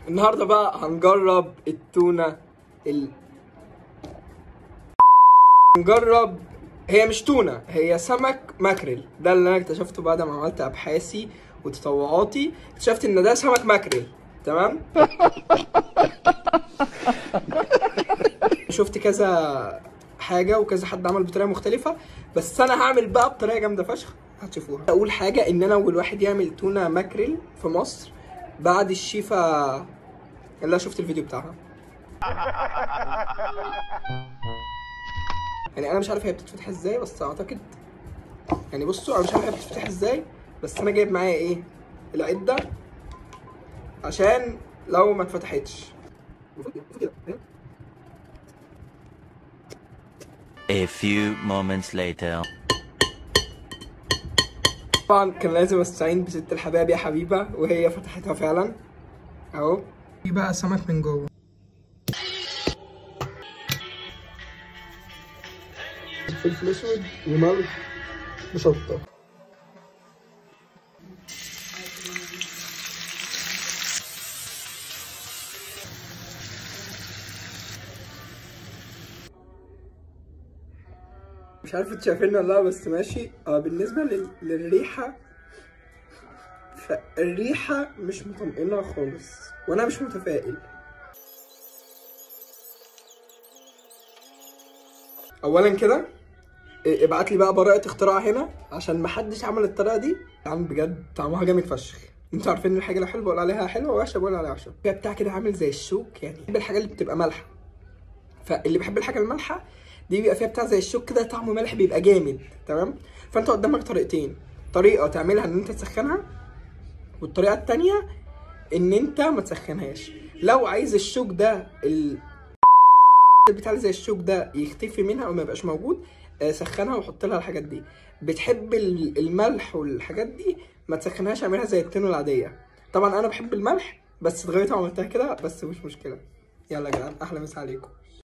النهارده بقى هنجرب التونه ال هنجرب هي مش تونه هي سمك ماكريل ده اللي انا اكتشفته بعد ما عملت ابحاثي وتطوعاتي اكتشفت ان ده سمك ماكريل تمام شفت كذا حاجه وكذا حد عمل بطريقه مختلفه بس انا هعمل بقى بطريقه جامده فشخ هتشوفوها اول حاجه ان انا اول واحد يعمل تونه ماكريل في مصر بعد الشيفا اللي انا شفت الفيديو بتاعها يعني انا مش عارف هي بتتفتح ازاي بس اعتقد يعني بصوا انا مش عارف هي بتتفتح ازاي بس انا جايب معايا ايه العده عشان لو ما اتفتحتش A few moments later. طبعا كان لازم استعين بست الحباب يا حبيبه وهي فتحتها فعلا اهو في بقى سمك من جوه فلفل اسود وملح وشطه مش عارف انتوا شايفيني ولا لا بس ماشي اه بالنسبه لل... للريحه فالريحه مش مطمئنه خالص وانا مش متفائل اولا كده اه، ابعت لي بقى براءة اختراع هنا عشان محدش عمل الطريقة دي عم بجد طعمها جامد فشخ انتوا عارفين ان الحاجة لو حلوة بقول عليها حلوة ووحشة بقول عليها وحشة هي بتاع كده عامل زي الشوك يعني بحب الحاجة اللي بتبقى مالحة فاللي بيحب الحاجة المالحة دي بيبقى فيها بتاع زي الشوك كده طعمه مالح بيبقى جامد تمام فانت قدامك طريقتين طريقة تعملها ان انت تسخنها والطريقة التانية ان انت ما تسخنهاش لو عايز الشوك ده ال... بتاع زي الشوك ده يختفي منها او ما يبقاش موجود آه، سخنها وحط لها الحاجات دي بتحب ال- الملح والحاجات دي ما تسخنهاش اعملها زي التونه العاديه طبعا انا بحب الملح بس اتغيرت وعملتها كده بس مش مشكله يلا يا جدعان احلى مسا عليكم